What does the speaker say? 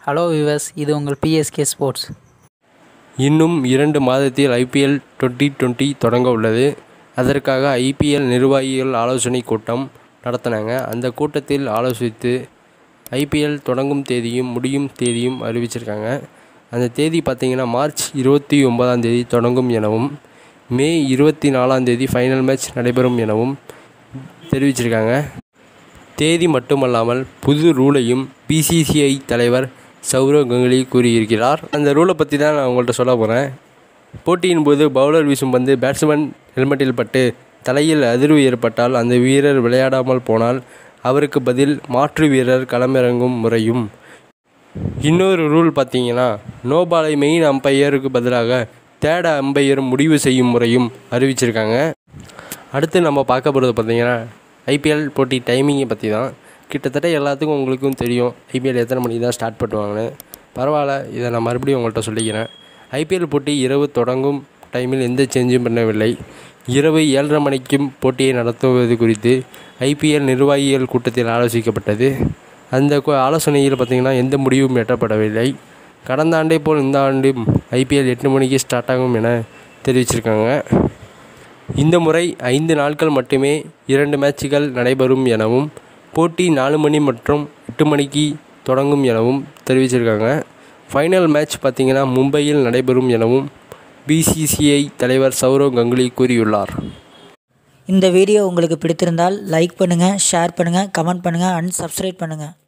hello விவஸ் இது உங்கள் PSK sports இன்னும் இரண்டு மாதத்தில் ஐபிஎல் டுவெண்ட்டி டுவெண்ட்டி தொடங்க உள்ளது அதற்காக ஐபிஎல் நிர்வாகிகள் ஆலோசனை கூட்டம் நடத்தினாங்க அந்த கூட்டத்தில் ஆலோசித்து ஐபிஎல் தொடங்கும் தேதியும் முடியும் தேதியும் அறிவிச்சிருக்காங்க அந்த தேதி பார்த்திங்கன்னா மார்ச் இருபத்தி ஒன்பதாம் தேதி தொடங்கும் எனவும் மே இருபத்தி நாலாம் தேதி ஃபைனல் மேட்ச் நடைபெறும் எனவும் தெரிவிச்சிருக்காங்க தேதி மட்டுமல்லாமல் புது ரூலையும் பிசிசிஐ தலைவர் சௌரவ் கங்குலி கூறியிருக்கிறார் அந்த ரூலை பற்றி தான் நான் உங்கள்கிட்ட சொல்ல போகிறேன் போட்டியின் போது பவுலர் வீசும் பந்து பேட்ஸ்மேன் ஹெல்மெட்டில் பட்டு தலையில் அதிர்வு ஏற்பட்டால் அந்த வீரர் விளையாடாமல் போனால் அவருக்கு பதில் மாற்று வீரர் களமிறங்கும் முறையும் இன்னொரு ரூல் பார்த்தீங்கன்னா நோ பாலை மெயின் அம்பையருக்கு பதிலாக தேர்ட் அம்பையர் முடிவு செய்யும் முறையும் அறிவிச்சிருக்காங்க அடுத்து நம்ம பார்க்க போகிறது பார்த்தீங்கன்னா ஐபிஎல் போட்டி டைமிங்கை பற்றி தான் கிட்டத்தட்ட எல்லாத்துக்கும் உங்களுக்கும் தெரியும் ஐபிஎல் எத்தனை மணிக்கு தான் ஸ்டார்ட் பண்ணுவாங்கன்னு பரவாயில்ல இதை நான் மறுபடியும் உங்கள்கிட்ட சொல்லிக்கிறேன் ஐபிஎல் போட்டி இரவு தொடங்கும் டைமில் எந்த சேஞ்சும் பண்ணவில்லை இரவு ஏழரை மணிக்கும் போட்டியை நடத்துவது குறித்து ஐபிஎல் நிர்வாகிகள் கூட்டத்தில் ஆலோசிக்கப்பட்டது அந்த கு- ஆலோசனையில் பார்த்திங்கன்னா எந்த முடிவும் எட்டப்படவில்லை கடந்த ஆண்டை போல் இந்த ஆண்டும் ஐபிஎல் எட்டு மணிக்கு ஸ்டார்ட் ஆகும் என தெரிவிச்சிருக்காங்க இந்த முறை ஐந்து நாட்கள் மட்டுமே இரண்டு மேட்சுகள் நடைபெறும் எனவும் போட்டி நாலு மணி மற்றும் எட்டு மணிக்கு தொடங்கும் எனவும் தெரிவிச்சிருக்காங்க ஃபைனல் மேட்ச் பார்த்திங்கன்னா மும்பையில் நடைபெறும் எனவும் பிசிசிஐ தலைவர் சௌரவ் கங்குலி கூறியுள்ளார் இந்த வீடியோ உங்களுக்கு பிடித்திருந்தால் லைக் பண்ணுங்கள் ஷேர் பண்ணுங்கள் கமெண்ட் பண்ணுங்கள் அண்ட் சப்ஸ்கிரைப் பண்ணுங்கள்